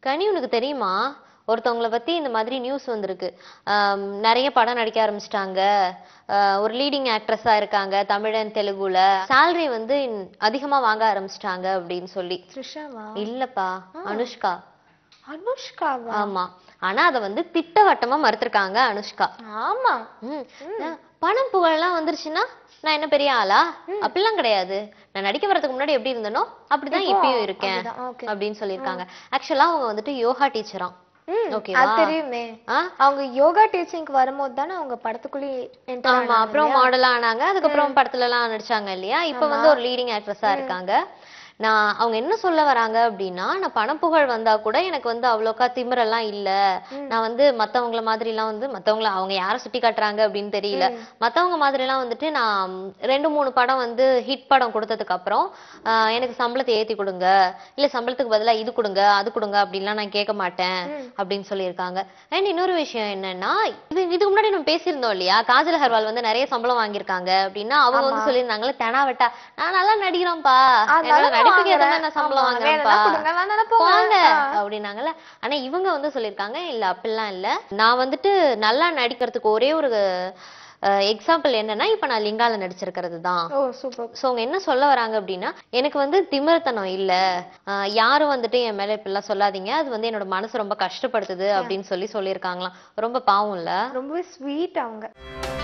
கனி உனக்கு தெரியுமா ஒருத்தவங்கள பத்தி இந்த மாதிரி நியூஸ் வந்திருக்கு ஆம், நிறைய படம் நடிக்க ஆரம்பிச்சிட்டாங்க ஒரு லீடிங் ஆக்ட்ரஸா இருக்காங்க தமிழன் தெலுங்குல salary வந்து இன்- அதிகமா வாங்க ஆரம்பிச்சிட்டாங்க அப்படின்னு சொல்லி த்ரிஷாவா இல்லப்பா அனுஷ்கா அனுஷ்காவா ஆமா ஆனா அத வந்து திட்டவட்டமா மறுத்திருக்காங்க அனுஷ்கா ஆமா ம். நான் பணம் புகழெல்லாம் வந்துருச்சுன்னா நான் என்ன பெரிய ஆளா அப்படிலாம் கிடையாது நான் நடிக்க வரதுக்கு முன்னாடி எப்படி இருந்தனோ அப்படிதான் இப்பயும் இருக்கேன் அப்படிதான், okay. அப்படின்னு சொல்லியிருக்காங்க ஆக்சுவலா அவங்க வந்துட்டு யோகா டீச்சராம் ம், ஓகேவா? அது தெரியுமே ஆ அவங்க யோகா டீச்சிங்க்கு வரும்போது தானே அவங்க படத்துக்குள்ளே enter ஆமா ஆனாங்க அப்புறம் இல்லையா? மாடலா ஆனாங்க அதுக்கப்புறம் படத்துல எல்லாம் நடிச்சாங்க இல்லையா இப்ப வந்து ஒரு லீடிங் ஆக்ட்ரஸா இருக்காங்க நான் அவங்க என்ன சொல்ல வராங்க அப்படின்னா நான் பணப்புகழ் வந்தா கூட எனக்கு வந்து அவ்வளோக்கா திமிரெல்லாம் இல்ல நான் வந்து மத்தவங்கள மாதிரி எல்லாம் வந்து மத்தவங்கள அவங்க யாரை சுட்டி காட்டுறாங்க அப்படின்னு தெரியல மத்தவங்க மாதிரி எல்லாம் வந்துட்டு நான் ரெண்டு மூணு படம் வந்து ஹிட் படம் கொடுத்ததுக்கு அப்புறம் ஆஹ் எனக்கு சம்பளத்தை ஏத்தி கொடுங்க இல்ல சம்பளத்துக்கு பதிலா இது கொடுங்க அது கொடுங்க அப்படின்லாம் நான் கேட்க மாட்டேன் அப்படின்னு சொல்லியிருக்காங்க அண்ட் இன்னொரு விஷயம் என்னன்னா இது இதுக்கு முன்னாடி நம்ம பேசியிருந்தோம் இல்லையா காஜல் அகர்வால் வந்து நிறைய சம்பளம் வாங்கியிருக்காங்க அப்படின்னா அவங்க வந்து சொல்லியிருந்தாங்கல்ல தெனாவட்டா நான் நல்லா நடிக்கிறேன்ப்பா அதனால என்னோட நடிப்புக்கு ஏத்த வாங்குறேன். மாதிரி நான் சம்பளம் ஆமா, வாங்குறேன்ப்பா வேணும்னா கொடுங்க, வேணாம்னா போங்க. போங்க ஆ. அப்படின்னாங்கல்ல ஆனா இவங்க வந்து சொல்லியிருக்காங்க இல்ல அப்படிலாம் இல்ல நான் வந்துட்டு நல்லா நடிக்கிறதுக்கு ஒரே ஒரு எக்ஸாம்பிள் என்னன்னா இப்ப நான் லிங்கால நடிச்சிருக்கிறது தான் ஓ சூப்பர் சோ அவங்க என்ன சொல்ல வராங்க அப்படின்னா எனக்கு வந்து திமிர்த்தனம் இல்ல ஆஹ் யாரும் வந்துட்டு என் மேல இப்படிலாம் சொல்லாதீங்க அது வந்து என்னோட மனசு ரொம்ப கஷ்டப்படுத்துது அப்படின்னு சொல்லி சொல்லியிருக்காங்களாம் ரொம்ப பாவம் இல்ல ரொம்பவே ஸ்வீட் அவங்க